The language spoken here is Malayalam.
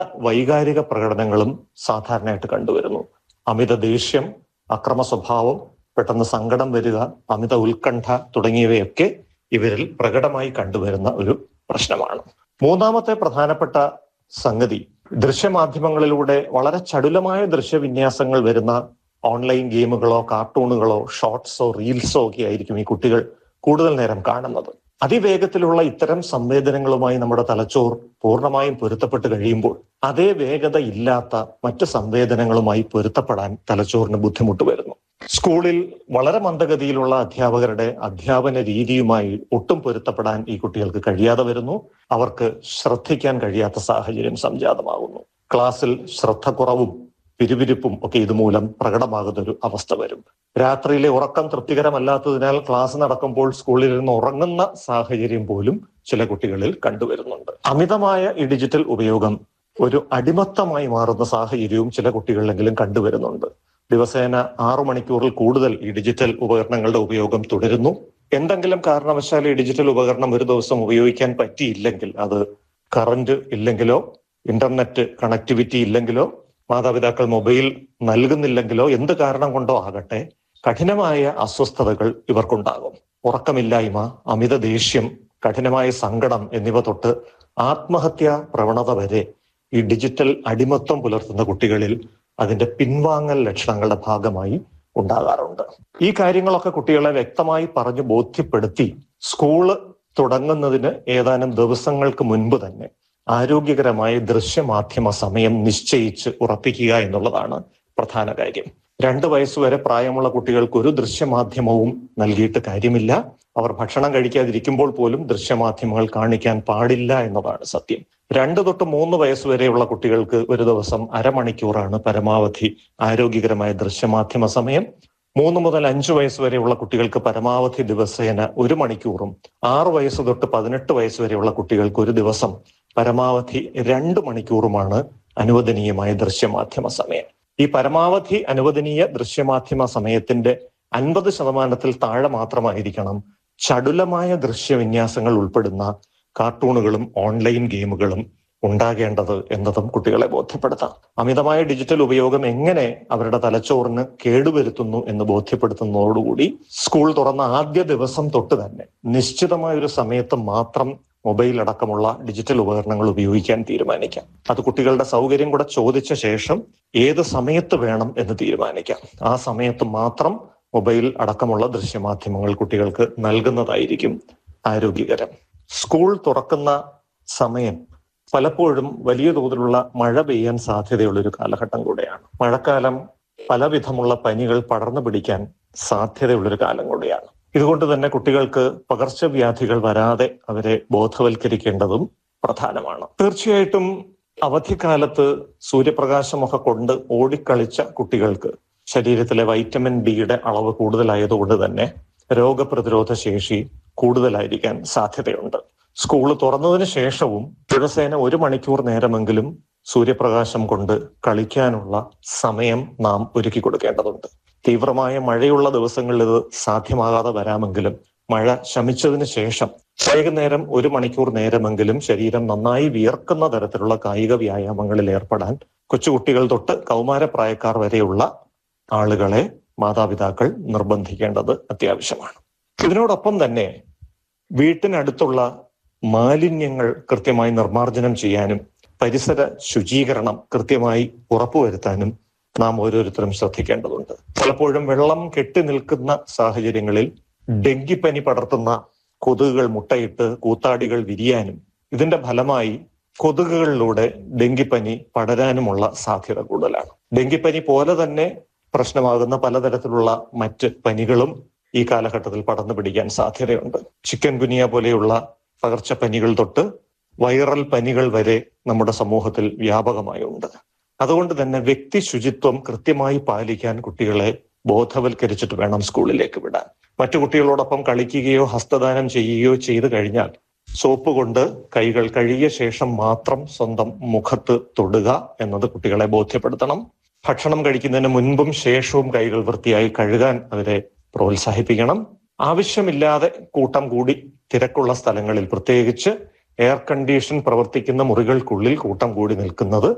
വൈകാരിക പ്രകടനങ്ങളും സാധാരണയായിട്ട് കണ്ടുവരുന്നു അമിത ദേഷ്യം അക്രമ സ്വഭാവം പെട്ടെന്ന് സങ്കടം വരിക അമിത ഉത്കണ്ഠ തുടങ്ങിയവയൊക്കെ ഇവരിൽ പ്രകടമായി കണ്ടുവരുന്ന ഒരു പ്രശ്നമാണ് മൂന്നാമത്തെ പ്രധാനപ്പെട്ട സംഗതി ദൃശ്യമാധ്യമങ്ങളിലൂടെ വളരെ ചടുലമായ ദൃശ്യവിന്യാസങ്ങൾ വരുന്ന ഓൺലൈൻ ഗെയിമുകളോ കാർട്ടൂണുകളോ ഷോർട്സോ റീൽസോ ഒക്കെ ആയിരിക്കും ഈ കുട്ടികൾ കൂടുതൽ നേരം കാണുന്നത് അതിവേഗത്തിലുള്ള ഇത്തരം സംവേദനങ്ങളുമായി നമ്മുടെ തലച്ചോർ പൂർണ്ണമായും പൊരുത്തപ്പെട്ട് കഴിയുമ്പോൾ അതേ വേഗത ഇല്ലാത്ത മറ്റ് സംവേദനങ്ങളുമായി പൊരുത്തപ്പെടാൻ തലച്ചോറിന് ബുദ്ധിമുട്ട് വരുന്നു സ്കൂളിൽ വളരെ മന്ദഗതിയിലുള്ള അധ്യാപകരുടെ അധ്യാപന രീതിയുമായി ഒട്ടും പൊരുത്തപ്പെടാൻ ഈ കുട്ടികൾക്ക് കഴിയാതെ വരുന്നു അവർക്ക് ശ്രദ്ധിക്കാൻ കഴിയാത്ത സാഹചര്യം സംജാതമാകുന്നു ക്ലാസ്സിൽ ശ്രദ്ധക്കുറവും പിരിവിരിപ്പും ഒക്കെ ഇതുമൂലം പ്രകടമാകുന്ന ഒരു അവസ്ഥ വരും രാത്രിയിലെ ഉറക്കം തൃപ്തികരമല്ലാത്തതിനാൽ ക്ലാസ് നടക്കുമ്പോൾ സ്കൂളിൽ നിന്ന് ഉറങ്ങുന്ന സാഹചര്യം പോലും ചില കുട്ടികളിൽ കണ്ടുവരുന്നുണ്ട് അമിതമായ ഈ ഡിജിറ്റൽ ഉപയോഗം ഒരു അടിമത്തമായി മാറുന്ന സാഹചര്യവും ചില കുട്ടികളിലെങ്കിലും കണ്ടുവരുന്നുണ്ട് ദിവസേന ആറു മണിക്കൂറിൽ കൂടുതൽ ഈ ഡിജിറ്റൽ ഉപകരണങ്ങളുടെ ഉപയോഗം തുടരുന്നു എന്തെങ്കിലും കാരണവശാൽ ഈ ഡിജിറ്റൽ ഉപകരണം ഒരു ദിവസം ഉപയോഗിക്കാൻ പറ്റിയില്ലെങ്കിൽ അത് കറന്റ് ഇല്ലെങ്കിലോ ഇന്റർനെറ്റ് കണക്ടിവിറ്റി ഇല്ലെങ്കിലോ മാതാപിതാക്കൾ മൊബൈൽ നൽകുന്നില്ലെങ്കിലോ എന്ത് കാരണം കൊണ്ടോ ആകട്ടെ കഠിനമായ അസ്വസ്ഥതകൾ ഇവർക്കുണ്ടാകും ഉറക്കമില്ലായ്മ അമിത ദേഷ്യം കഠിനമായ സങ്കടം എന്നിവ തൊട്ട് ആത്മഹത്യാ പ്രവണത വരെ ഈ ഡിജിറ്റൽ അടിമത്വം പുലർത്തുന്ന കുട്ടികളിൽ അതിന്റെ പിൻവാങ്ങൽ ലക്ഷണങ്ങളുടെ ഭാഗമായി ഉണ്ടാകാറുണ്ട് ഈ കാര്യങ്ങളൊക്കെ കുട്ടികളെ വ്യക്തമായി പറഞ്ഞു ബോധ്യപ്പെടുത്തി സ്കൂള് തുടങ്ങുന്നതിന് ഏതാനും ദിവസങ്ങൾക്ക് മുൻപ് തന്നെ ആരോഗ്യകരമായ ദൃശ്യമാധ്യമ സമയം നിശ്ചയിച്ച് ഉറപ്പിക്കുക എന്നുള്ളതാണ് പ്രധാന കാര്യം രണ്ട് വയസ്സുവരെ പ്രായമുള്ള കുട്ടികൾക്ക് ഒരു ദൃശ്യമാധ്യമവും നൽകിയിട്ട് കാര്യമില്ല അവർ ഭക്ഷണം കഴിക്കാതിരിക്കുമ്പോൾ പോലും ദൃശ്യമാധ്യമങ്ങൾ കാണിക്കാൻ പാടില്ല എന്നതാണ് സത്യം രണ്ട് തൊട്ട് മൂന്ന് വയസ്സ് വരെയുള്ള കുട്ടികൾക്ക് ഒരു ദിവസം അരമണിക്കൂറാണ് പരമാവധി ആരോഗ്യകരമായ ദൃശ്യമാധ്യമ സമയം മൂന്ന് മുതൽ അഞ്ചു വയസ്സ് വരെയുള്ള കുട്ടികൾക്ക് പരമാവധി ദിവസേന ഒരു മണിക്കൂറും ആറ് വയസ്സ് തൊട്ട് പതിനെട്ട് വയസ്സ് വരെയുള്ള കുട്ടികൾക്ക് ഒരു ദിവസം പരമാവധി രണ്ട് മണിക്കൂറുമാണ് അനുവദനീയമായ ദൃശ്യമാധ്യമ സമയം ഈ പരമാവധി അനുവദനീയ ദൃശ്യമാധ്യമ സമയത്തിന്റെ അൻപത് ശതമാനത്തിൽ താഴെ മാത്രമായിരിക്കണം ചടുലമായ ദൃശ്യവിന്യാസങ്ങൾ ഉൾപ്പെടുന്ന കാർട്ടൂണുകളും ഓൺലൈൻ ഗെയിമുകളും ഉണ്ടാകേണ്ടത് എന്നതും കുട്ടികളെ ബോധ്യപ്പെടുത്താം അമിതമായ ഡിജിറ്റൽ ഉപയോഗം എങ്ങനെ അവരുടെ തലച്ചോറിന് കേടുവരുത്തുന്നു എന്ന് ബോധ്യപ്പെടുത്തുന്നതോടുകൂടി സ്കൂൾ തുറന്ന ആദ്യ ദിവസം തൊട്ട് തന്നെ നിശ്ചിതമായ ഒരു സമയത്ത് മാത്രം മൊബൈൽ അടക്കമുള്ള ഡിജിറ്റൽ ഉപകരണങ്ങൾ ഉപയോഗിക്കാൻ തീരുമാനിക്കാം അത് കുട്ടികളുടെ സൗകര്യം കൂടെ ചോദിച്ച ശേഷം ഏത് സമയത്ത് വേണം എന്ന് തീരുമാനിക്കാം ആ സമയത്ത് മാത്രം മൊബൈൽ അടക്കമുള്ള ദൃശ്യമാധ്യമങ്ങൾ കുട്ടികൾക്ക് നൽകുന്നതായിരിക്കും ആരോഗ്യകരം സ്കൂൾ തുറക്കുന്ന സമയം പലപ്പോഴും വലിയ തോതിലുള്ള മഴ പെയ്യാൻ സാധ്യതയുള്ള ഒരു കാലഘട്ടം കൂടെയാണ് മഴക്കാലം പലവിധമുള്ള പനികൾ പടർന്നു പിടിക്കാൻ സാധ്യതയുള്ളൊരു കാലം കൂടിയാണ് ഇതുകൊണ്ട് തന്നെ കുട്ടികൾക്ക് പകർച്ചവ്യാധികൾ വരാതെ അവരെ ബോധവൽക്കരിക്കേണ്ടതും പ്രധാനമാണ് തീർച്ചയായിട്ടും അവധിക്കാലത്ത് സൂര്യപ്രകാശമൊക്കെ കൊണ്ട് ഓടിക്കളിച്ച കുട്ടികൾക്ക് ശരീരത്തിലെ വൈറ്റമിൻ ഡിയുടെ അളവ് കൂടുതലായതുകൊണ്ട് തന്നെ രോഗപ്രതിരോധ ശേഷി കൂടുതലായിരിക്കാൻ സാധ്യതയുണ്ട് സ്കൂൾ തുറന്നതിന് ശേഷവും ദിവസേന ഒരു മണിക്കൂർ നേരമെങ്കിലും സൂര്യപ്രകാശം കൊണ്ട് കളിക്കാനുള്ള സമയം നാം ഒരുക്കി കൊടുക്കേണ്ടതുണ്ട് തീവ്രമായ മഴയുള്ള ദിവസങ്ങളിൽ ഇത് സാധ്യമാകാതെ വരാമെങ്കിലും മഴ ശമിച്ചതിന് ശേഷം വൈകുന്നേരം ഒരു മണിക്കൂർ നേരമെങ്കിലും ശരീരം നന്നായി വിയർക്കുന്ന തരത്തിലുള്ള കായിക വ്യായാമങ്ങളിൽ ഏർപ്പെടാൻ കൊച്ചുകുട്ടികൾ തൊട്ട് കൗമാരപ്രായക്കാർ വരെയുള്ള ആളുകളെ മാതാപിതാക്കൾ നിർബന്ധിക്കേണ്ടത് അത്യാവശ്യമാണ് ഇതിനോടൊപ്പം തന്നെ വീട്ടിനടുത്തുള്ള മാലിന്യങ്ങൾ കൃത്യമായി നിർമ്മാർജ്ജനം ചെയ്യാനും പരിസര ശുചീകരണം കൃത്യമായി ഉറപ്പുവരുത്താനും നാം ഓരോരുത്തരും ശ്രദ്ധിക്കേണ്ടതുണ്ട് പലപ്പോഴും വെള്ളം കെട്ടി നിൽക്കുന്ന സാഹചര്യങ്ങളിൽ ഡെങ്കിപ്പനി പടർത്തുന്ന കൊതുകുകൾ മുട്ടയിട്ട് കൂത്താടികൾ വിരിയാനും ഇതിന്റെ ഫലമായി കൊതുകുകളിലൂടെ ഡെങ്കിപ്പനി പടരാനുമുള്ള സാധ്യത കൂടുതലാണ് ഡെങ്കിപ്പനി പോലെ തന്നെ പ്രശ്നമാകുന്ന പലതരത്തിലുള്ള മറ്റ് പനികളും ഈ കാലഘട്ടത്തിൽ പടർന്നു പിടിക്കാൻ സാധ്യതയുണ്ട് ചിക്കൻ ഗുനിയ പോലെയുള്ള പകർച്ചപ്പനികൾ തൊട്ട് വൈറൽ പനികൾ വരെ നമ്മുടെ സമൂഹത്തിൽ വ്യാപകമായി ഉണ്ട് അതുകൊണ്ട് തന്നെ വ്യക്തി ശുചിത്വം കൃത്യമായി പാലിക്കാൻ കുട്ടികളെ ബോധവൽക്കരിച്ചിട്ട് വേണം സ്കൂളിലേക്ക് വിടാൻ മറ്റു കുട്ടികളോടൊപ്പം കളിക്കുകയോ ഹസ്തദാനം ചെയ്യുകയോ ചെയ്തു കഴിഞ്ഞാൽ സോപ്പ് കൊണ്ട് കൈകൾ കഴുകിയ ശേഷം മാത്രം സ്വന്തം മുഖത്ത് തൊടുക എന്നത് കുട്ടികളെ ബോധ്യപ്പെടുത്തണം ഭക്ഷണം കഴിക്കുന്നതിന് മുൻപും ശേഷവും കൈകൾ വൃത്തിയായി കഴുകാൻ അവരെ പ്രോത്സാഹിപ്പിക്കണം ആവശ്യമില്ലാതെ കൂട്ടം കൂടി തിരക്കുള്ള സ്ഥലങ്ങളിൽ പ്രത്യേകിച്ച് എയർ കണ്ടീഷൻ പ്രവർത്തിക്കുന്ന മുറികൾക്കുള്ളിൽ കൂട്ടം കൂടി നിൽക്കുന്നത്